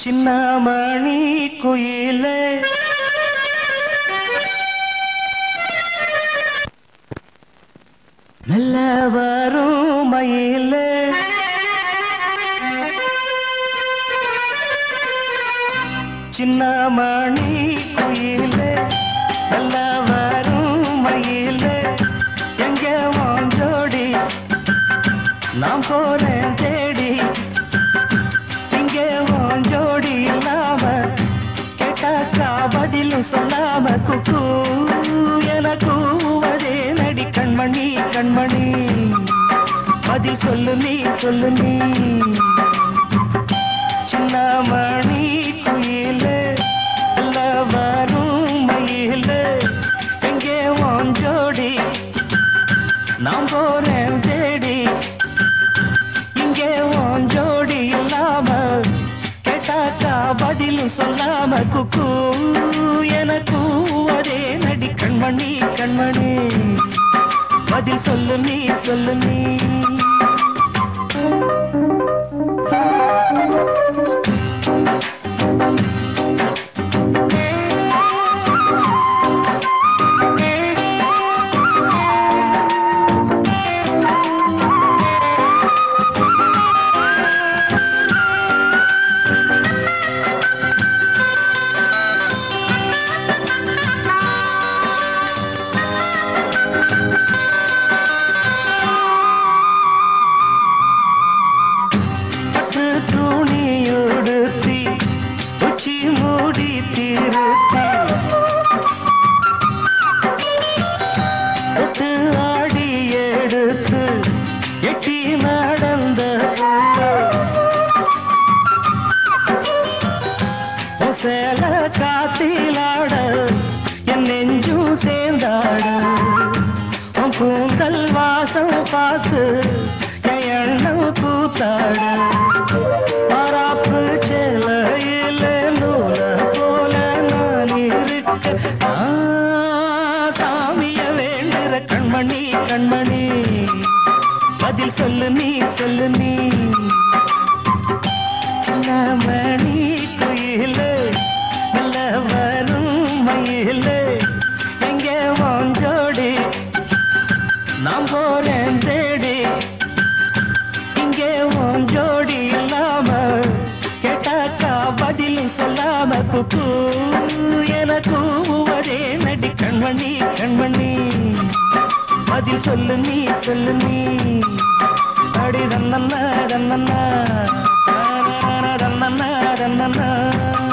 சின்னமணி குயிலே மெல்ல வரும் மயிலே சின்னமணி குயிலே மெல்ல வரும் மயிலே எங்க வாஞ்சோடி நான் போறேன் தேடி இங்கே உன் ஜோடி இல்லாம கேட்டாக்கா பதிலும் சொல்லாம குக்கு என கூவதே நடி கண்மணி கண்மணி பதில் சொல்லு நீ சொல்லு நீ சின்னமணி குயிலே அல்ல வரும் மயிலே எங்கே உன் ஜோடி நான் போறேன் தேடி இங்கே உன் ஜோடி இல்லாம கேட்டாக்கா பதிலும் சொல்லாம குக்கு எனக்கு ஒரே நடி கண்மணி கண்மணி பதில் சொல்லு நீ சொல்லு நீ பட்டு துணியுடுத்தி உச்சி மூடி திருத்தி தொட்டு ஆடி எடுத்து எட்டி நடந்த சேல காத்திலாட என் நெஞ்சும் சேர்ந்தாட உன் கூந்தல் வாசம் பார்த்து என் எண்ணம் கூத்தாட பராப்பு செலையில நூல போல நான் இருக்க ஆ, சாமிய வேண்டுற கண்மணி கண்மணி பதில் சொல்லு நீ சொல்லு நீ சின்னமணி குயிலே நல்ல வரும் மயிலே எங்கே வாஞ்சோடி நான் போறேன் தேடி இங்கே உன் ஜோடி இல்லாம கேட்டாக்கா பதிலும் சொல்லாம குக்கு எனக்கு ஒரே நடி கண்மணி கண்மணி பதில் சொல்லு நீ சொல்லு நீ அடி தன்னண்ணா தன்னண்ணா தன்னண்ணா தன்னண்ணா